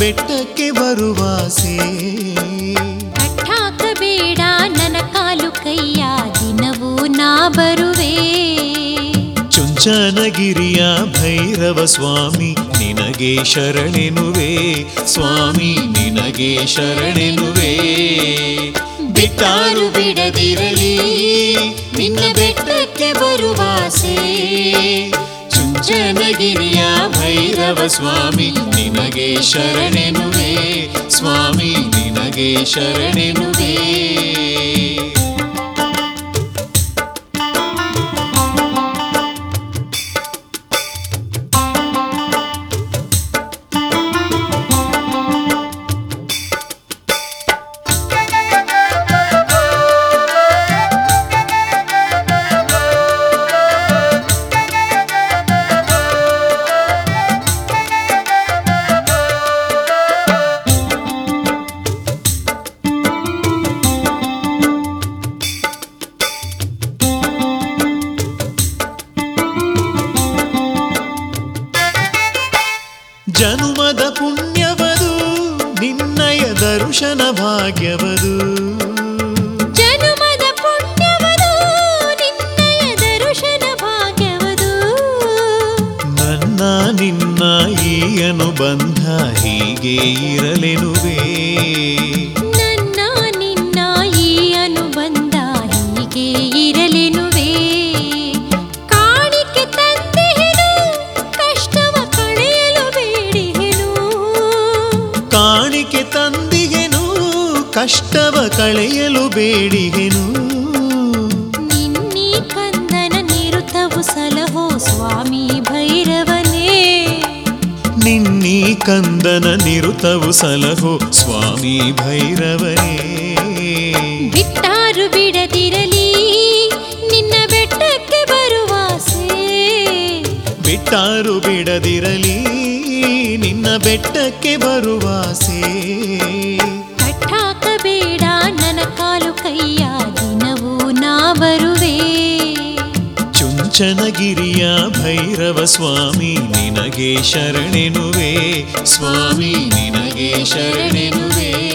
ಬೆಟ್ಟಕ್ಕೆ ಬರುವಾಸೆ ಕಟ್ಟಾಕಬೇಡ ನನ್ನ ಕಾಲು ಕೈಯ ದಿನವೂ ನಾ ಬರುವೆ ಚುಂಚನಗಿರಿಯ ಭೈರವ ಸ್ವಾಮಿ ನಿನಗೆ ಶರಣೆನುವೆ ಸ್ವಾಮಿ ನಿನಗೆ ಶರಣೆನುವೆ ಬಿಟ್ಟಾರು ಬಿಡದಿರಲಿ ನಿನ್ನ ಬೆಟ್ಟಕ್ಕೆ ಬರುವಾಸೆ ಚುಂಚನಗಿರಿಯ ಭೈರವ ಸ್ವಾಮಿ ನಿನಗೆ ಶರಣೆನುವೆ ಸ್ವಾಮಿ ನಿನಗೆ ಶರಣೆನುವೆ ಜನುಮದ ಪುಣ್ಯವದು ನಿನ್ನಯ ದರ್ಶನ ಭಾಗ್ಯವದು ಜನುಮದ ಪುಣ್ಯವದು ನಿನ್ನಯ ದರ್ಶನ ಭಾಗ್ಯವದು ನನ್ನ ನಿನ್ನ ಈ ಅನುಬಂಧ ಹೀಗೆ ಇರಲೆನುವೆ ನನ್ನ ನಿನ್ನ ಈ ಅನುಬಂಧ ಹೀಗೆ ಇರಲೆನುವೆ ಕಾಣಿಕೆ ತಂದೆನು ಕಷ್ಟವ ಕಳೆಯಲು ಬೇಡಿಹೆನು ಕಾಣಿಕೆ ತಂದಿಗೆನು ಕಷ್ಟವ ಕಳೆಯಲು ಬೇಡಿಗೆನು ನಿನ್ನೀ ಕಂದನ ನಿರುತವು ಸಲಹೋ ಸ್ವಾಮಿ ಭೈರವನೇ ನಿನ್ನೀ ಕಂದನ ನಿರುತವು ಸಲಹೋ ಸ್ವಾಮಿ ಭೈರವನೇ ಬಿಟ್ಟಾರು ಬಿಡದಿರಲಿ ನಿನ್ನ ಬೆಟ್ಟಕ್ಕೆ ಬರುವಾಸೆ ಬಿಟ್ಟಾರು ಬಿಡದಿರಲಿ ನಿನ್ನ ಬೆಟ್ಟಕ್ಕೆ ಬರುವಾಸೆ ಕಟ್ಟಾಕಬೇಡ ನನ್ನ ಕಾಲು ಕೈಯ ದಿನವೂ ನಾ ಬರುವೆ ಚುಂಚನಗಿರಿಯ ಭೈರವ ಸ್ವಾಮಿ ನಿನಗೆ ಶರಣೆನುವೆ ಸ್ವಾಮಿ ನಿನಗೆ ಶರಣೆನುವೆ